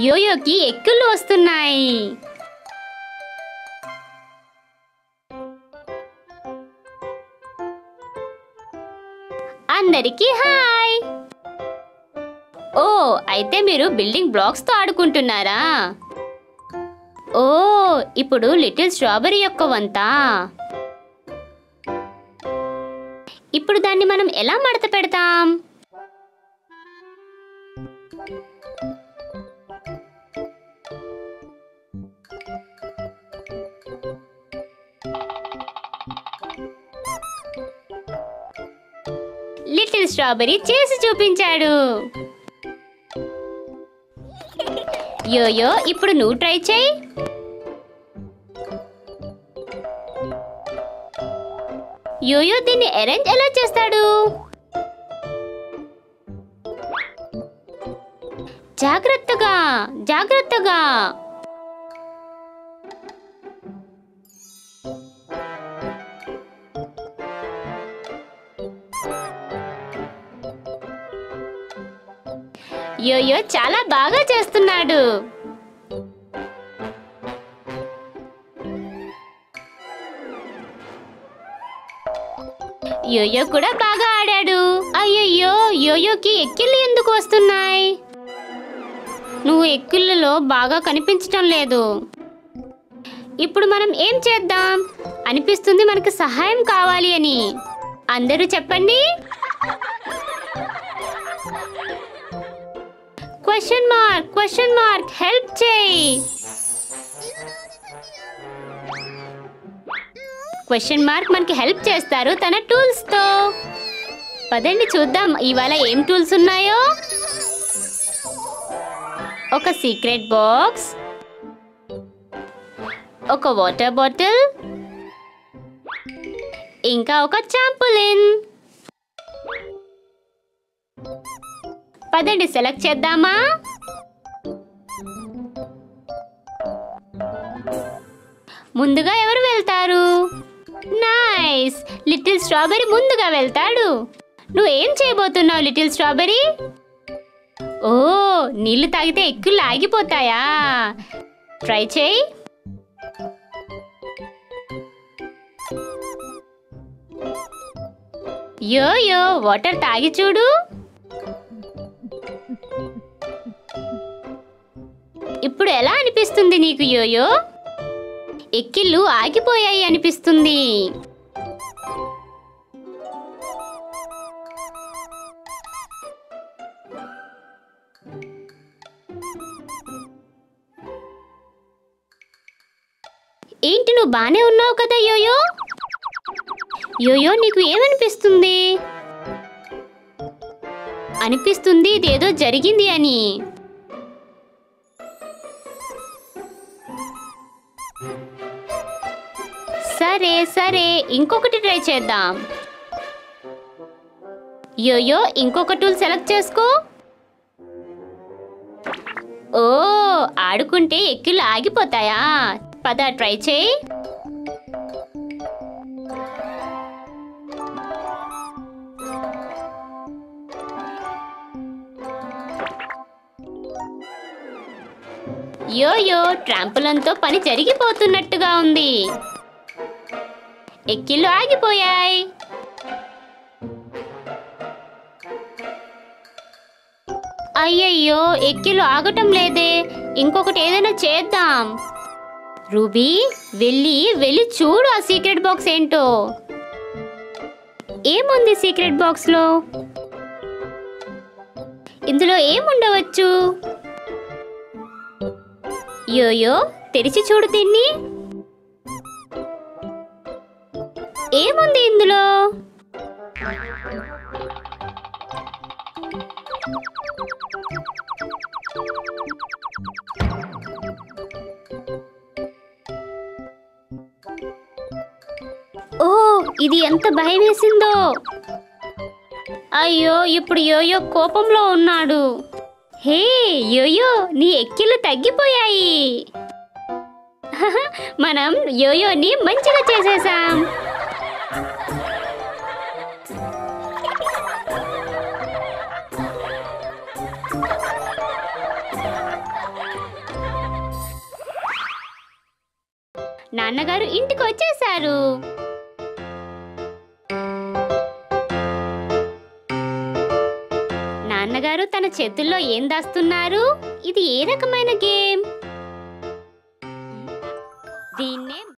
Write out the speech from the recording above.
యోయోకి ఎక్కులు వస్తున్నాయి అందరికీ హాయ్ ఓ అయితే మీరు బిల్డింగ్ బ్లాక్స్ తో ఆడుకుంటున్నారా ఓ ఇప్పుడు లిటిల్ స్ట్రాబెరీ యొక్క వంతా ఇప్పుడు దాన్ని మనం ఎలా మడత పెడతాం లిటిల్ స్ట్రాబెరీ చేసి చూపించాడు యోయో ఇప్పుడు నువ్వు ట్రై చేయి యోయో దీన్ని అరేంజ్ ఎలా చేస్తాడు జాగ్రత్తగా జాగ్రత్తగా యోయో చాలా బాగా చేస్తున్నాడు యోయో కూడా బాగా ఆడాడు అయ్యయ్యో యోయోకి ఎక్కిళ్ళు ఎందుకు వస్తున్నాయి నువ్వు ఎక్కిళ్ళలో బాగా కనిపించటం లేదు ఇప్పుడు మనం ఏం చేద్దాం అనిపిస్తుంది మనకు సహాయం కావాలి అని అందరూ చెప్పండి question mark question mark help చేయి క్వశ్చన్ మార్క్ మనకి హెల్ప్ చేస్తారు తన టూల్స్ తో పదండి చూద్దాం ఇవాళ ఏం టూల్స్ ఉన్నాయో ఒక సీక్రెట్ బాక్స్ ఒక వాటర్ బాటిల్ ఇంకా ఒక చాంపులిన్ పదండి సెలెక్ట్ చేద్దామా ముందుగా ఎవరు వెళ్తారు నైస్ లిటిల్ స్ట్రాబెరీ ముందుగా వెళ్తాడు నువ్వు ఏం చేయబోతున్నావు లిటిల్ స్ట్రాబెరీ ఓ నీళ్లు తాగితే ఎక్కులు ఆగిపోతాయా ట్రై చేయి యో యో వాటర్ తాగి చూడు ఇప్పుడు ఎలా అనిపిస్తుంది నీకు యోయో ఎక్కిళ్ళు ఆగిపోయాయి అనిపిస్తుంది ఏంటి నువ్వు బానే ఉన్నావు కదా యోయో యోయో నీకు ఏమనిపిస్తుంది అనిపిస్తుంది ఇదేదో జరిగింది అని సరే సరే ఇంకొకటి ట్రై చేద్దాం యోయో ఇంకొక టూల్ సెలెక్ట్ చేసుకో ఓ ఆడుకుంటే ఎక్కిళ్ళు ఆగిపోతాయా పద ట్రై చేయి యోయో ట్రాంపులంతో పని జరిగిపోతున్నట్టుగా ఉంది ఎక్కిళ్ళు ఆగిపోయాయి అయ్యయ్యో ఎక్కిళ్ళు ఆగటం లేదే ఇంకొకటి ఏదైనా చేద్దాం రూబీ వెళ్ళి వెళ్ళి చూడు ఆ సీక్రెట్ బాక్స్ ఏంటో ఏముంది సీక్రెట్ బాక్స్ లో ఇందులో ఏముండవచ్చు యోయో తెరిచి చూడు దీన్ని ఏముంది ఇందులో ఓ ఇది ఎంత భయం వేసిందో అయ్యో ఇప్పుడు యోయో కోపంలో ఉన్నాడు హే యోయో నీ ఎక్కిళ్ళు తగ్గిపోయాయి హహ, మనం యోయోని మంచిగా చేసేసాం నాన్నగారు ఇంటికి వచ్చేశారు నాన్నగారు తన చేతుల్లో ఏం దాస్తున్నారు ఇది ఏ రకమైన గేమ్ దీన్నే